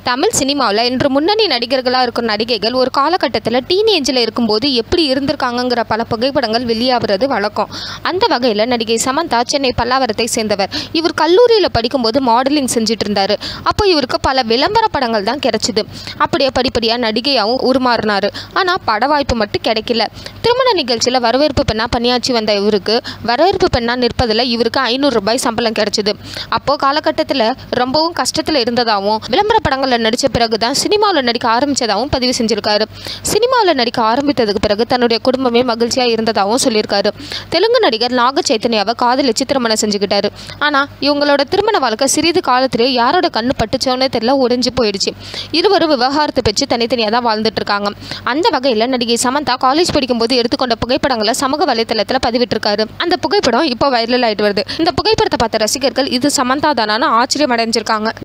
தமிழ் சினிமாவில் இன்று முன்னணி நடிகர்களாக இருக்கும் நடிகைகள் ஒரு காலகட்டத்தில் டீனேஜில் இருக்கும்போது எப்படி இருந்திருக்காங்கங்கிற பல புகைப்படங்கள் வெளியாகிறது வழக்கம் அந்த வகையில் நடிகை சமந்தா சென்னை பல்லாவரத்தை சேர்ந்தவர் இவர் கல்லூரியில் படிக்கும்போது மாடலிங் செஞ்சுட்டு இருந்தார் அப்போ இவருக்கு பல விளம்பர படங்கள் தான் கிடைச்சிது அப்படியே படிப்படியாக நடிகையாகவும் உருமாறினார் ஆனால் பட வாய்ப்பு மட்டும் கிடைக்கல திருமண நிகழ்ச்சியில் வரவேற்பு பெண்ணாக பணியாற்றி வந்த இவருக்கு வரவேற்பு பெண்ணாக நிற்பதில் இவருக்கு ஐநூறு ரூபாய் சம்பளம் கிடைச்சிது அப்போது காலகட்டத்தில் ரொம்பவும் கஷ்டத்தில் இருந்ததாகவும் விளம்பர படங்களில் நடித்த பிறகு தான் சினிமாவில் நடிக்க ஆரம்பித்ததாகவும் பதிவு செஞ்சுருக்காரு சினிமாவில் நடிக்க ஆரம்பித்ததுக்கு பிறகு தன்னுடைய குடும்பமே மகிழ்ச்சியாக இருந்ததாகவும் சொல்லியிருக்காரு தெலுங்கு நடிகர் நாக சைத்தன்யாவை காதலிச்சு திருமணம் செஞ்சுக்கிட்டாரு ஆனால் இவங்களோட திருமண வாழ்க்கை சிறிது காலத்திலேயே யாரோட கண்ணு பட்டுச்சோன்னே தெரியல உடைஞ்சு போயிடுச்சு இருவரும் விவகாரத்தை பெற்று தனித்தனியாக தான் வாழ்ந்துட்டு இருக்காங்க அந்த வகையில் நடிகை சமந்தா காலேஜ் படிக்கும்போது எடுத்துக்கொண்ட புகைப்படங்களை சமூக வலைத்தளத்தில் பதிவிட்டிருக்காரு அந்த புகைப்படம் இப்போ வைரல் ஆயிட்டு வருது இந்த புகைப்படத்தை பார்த்த ரசிகர்கள் இது சமந்தா தானான்னு ஆச்சரியம் அடைஞ்சிருக்காங்க